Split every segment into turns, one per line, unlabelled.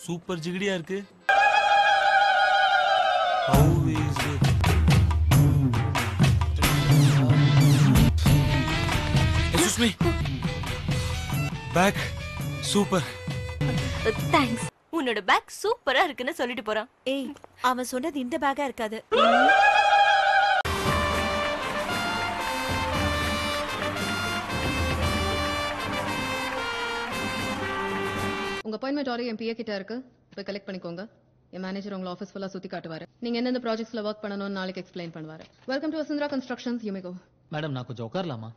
Super ஜிகிடியா இருக்கு How is it? Excuse me. Back. Super
thanks உன்னோட bag சூப்பரா இருக்குன்னு சொல்லிட்டு போறான்
ஏய் அவன் சொன்னது இந்த பேக்கா இருக்காது
உங்க அப்பாயின்மெண்ட் ஆர்டர் என் பிஏ கிட்ட இருக்கு போய் கலெக்ட் பண்ணிக்கோங்க என் மேனேஜர் உங்களை ஆஃபீஸ் ஃபுல்லா சுத்தி காட்டுவாரு நீங்க எந்தெந்த ப்ராஜெக்ட்ஸ்ல ஒர்க் பண்ணணும்னு நாளைக்கு எக்ஸ்பிளைன் பண்ணுவாரு welcome to Vasundhara constructions Yumiko
madam நான் கொஞ்சம் உட்காரலாமா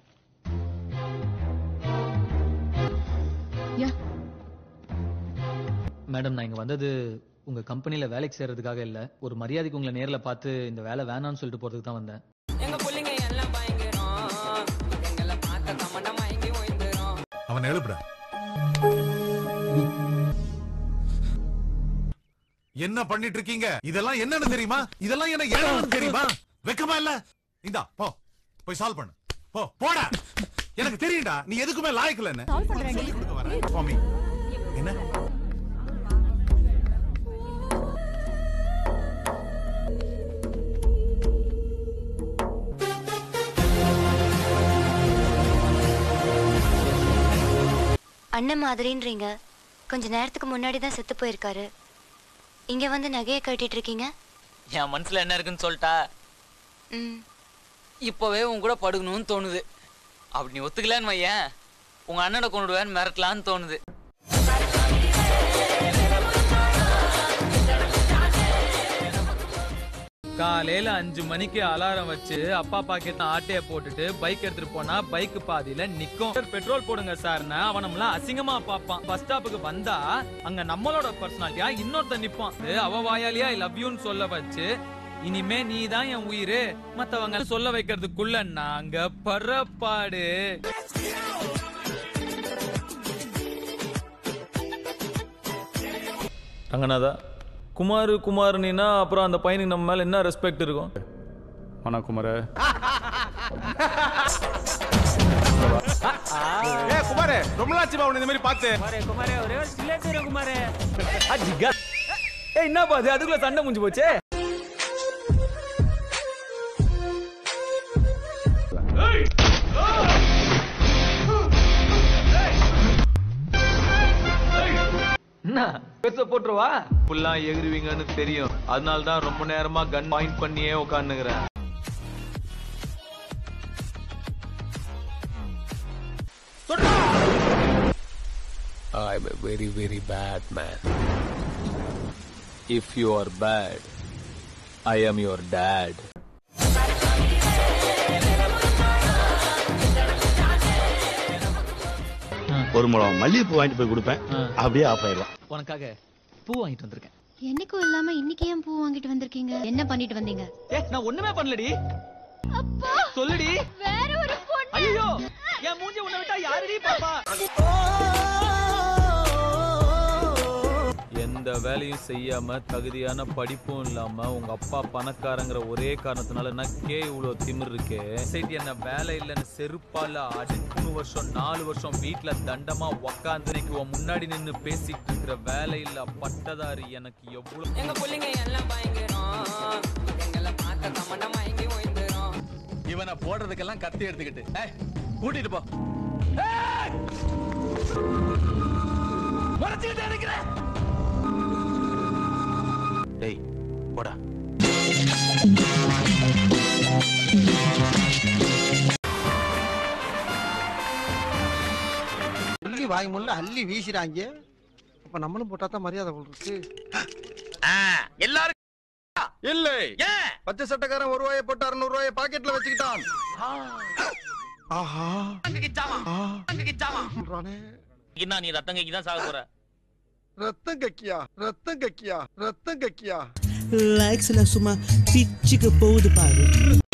யா
மேடம் நான் இங்க வந்தது உங்க கம்பெனில வேலைக்கு சேர்றதுக்காக இல்ல ஒரு மரியாதைக்கு உங்களை நேர்ல பார்த்து இந்த வேலை வேணாம்னு சொல்லிட்டு போறதுக்கு தான் வந்தேன்
எங்க புள்ளைங்க எல்லாம் பயங்கரம் எங்களை பார்த்த கமண்ட மயங்கி ஓய்ந்துரும்
அவன் எழுப்புட என்ன பண்ணிட்டு இருக்கீங்க இதெல்லாம் என்னன்னு தெரியுமா இதெல்லாம் என்ன என்னன்னு தெரியுமா வெக்கமா இல்ல இந்தா போ போய் சால்வ் பண்ணு போ போடா எனக்கு தெரியும்டா நீ எதுக்குமே லாயக்கல என்ன சொல்லி கொடுக்க வரேன். சுவாமி என்ன
அண்ணன் மாதிரின்றீங்க கொஞ்ச நேரத்துக்கு முன்னாடி தான் செத்து போயிருக்காரு இங்க வந்து நகையை கட்டிட்டு இருக்கீங்க
என் மனசுல என்ன இருக்குன்னு சொல்லிட்டா
ம்
இப்பவே உன் கூட படுக்கணும்னு தோணுது அப்படி நீ ஒத்துக்கலன்னு வையேன் உங்க அண்ணனை கொண்டுடுவேன்னு மிரட்டலான்னு தோணுது
காலையில அஞ்சு மணிக்கு அலாரம் வச்சு அப்பா பாக்கெட் ஆட்டைய போட்டுட்டு பைக் எடுத்துட்டு போனா பைக் பாதியில நிக்கும் சார், பெட்ரோல் போடுங்க சார்னா அவன் நம்மள அசிங்கமா பாப்பான் பஸ் ஸ்டாப்புக்கு வந்தா அங்க நம்மளோட பர்சனாலிட்டியா இன்னொருத்தன் நிப்பான் அது அவ வாயாலியா ஐ லவ் யூன்னு சொல்ல வச்சு இனிமே நீ தான் என் உயிரு மத்தவங்க சொல்ல வைக்கிறதுக்குள்ள நாங்க பரப்பாடு ரங்கநாதா குமார் குமார்னா அப்புறம் அந்த பையனுக்கு நம்ம மேல என்ன ரெஸ்பெக்ட் இருக்கும்
ஆனா குமார
ஏ குமாரே ரொம்ப நாளாச்சுமா உன்னை இந்த மாதிரி பார்த்து
குமாரே ஒரே ஒரு சிலேட்டு குமாரே
அஜிகா ஏய் என்ன பாது அதுக்குள்ள சண்டை முடிஞ்சு போச்சே என்ன பெருசா போட்டுருவா புல்லா எகிருவீங்கன்னு தெரியும் அதனால தான் ரொம்ப நேரமா கன் பாயிண்ட் பண்ணியே உட்காந்துக்கிறேன்
I'm a very, very bad man. If you are bad, I am your dad.
ஒரு முழம் மல்லிகைப்பூ வாங்கிட்டு போய் கொடுப்பேன் அப்படியே ஆஃப் ஆயிடுவான்
உனக்காக பூ வாங்கிட்டு வந்திருக்கேன்
என்னைக்கும் இல்லாம இன்னைக்கு ஏன் பூ வாங்கிட்டு வந்திருக்கீங்க என்ன பண்ணிட்டு வந்தீங்க
ஏ நான் ஒண்ணுமே பண்ணலடி சொல்லுடி
வேற ஒரு பொண்ணு
ஐயோ என் மூஞ்சி உன்னை விட்டா யாரடி பாப்பா
எந்த வேலையும் செய்யாம தகுதியான படிப்பும் இல்லாம உங்க அப்பா பணக்காரங்கிற ஒரே காரணத்தினால எனக்கே இவ்வளவு திமிர் இருக்கே சரி என்ன வேலை இல்லைன்னு செருப்பால அடி மூணு வருஷம் நாலு வருஷம் வீட்டுல தண்டமா உக்காந்து இன்னைக்கு உன் முன்னாடி நின்னு பேசிட்டு இருக்கிற வேலை இல்ல பட்டதாரி எனக்கு எவ்வளவு
எங்க புள்ளைங்க எல்லாம் பயங்கரம் எங்களை பார்த்த கமண்ட மயங்கி ஓய்ந்துரும்
இவனை போடுறதுக்கெல்லாம் கத்தி எடுத்துக்கிட்டு ஏய், கூட்டிட்டு போ டேய் போடா
அள்ளி வாய் முள்ள அள்ளி வீசுறாங்க அப்ப நம்மளும் போட்டா தான் மரியாதை போல் இருக்கு
எல்லாரும் இல்லை பச்சை சட்டக்காரன் ஒரு ரூபாயை போட்டு அறுநூறு ரூபாயை பாக்கெட்ல வச்சுக்கிட்டான்
ஆஹா ஆ, சொல்றானே.
என்ன நீ ரத்தம் கைக்கு தான் சாக போற
ரத்தம் கக்கியா ரத்தம் கக்கியா ரத்தம் கக்கியா
லைக்ஸ்ல சும்மா பிச்சுக்கு போகுது பாரு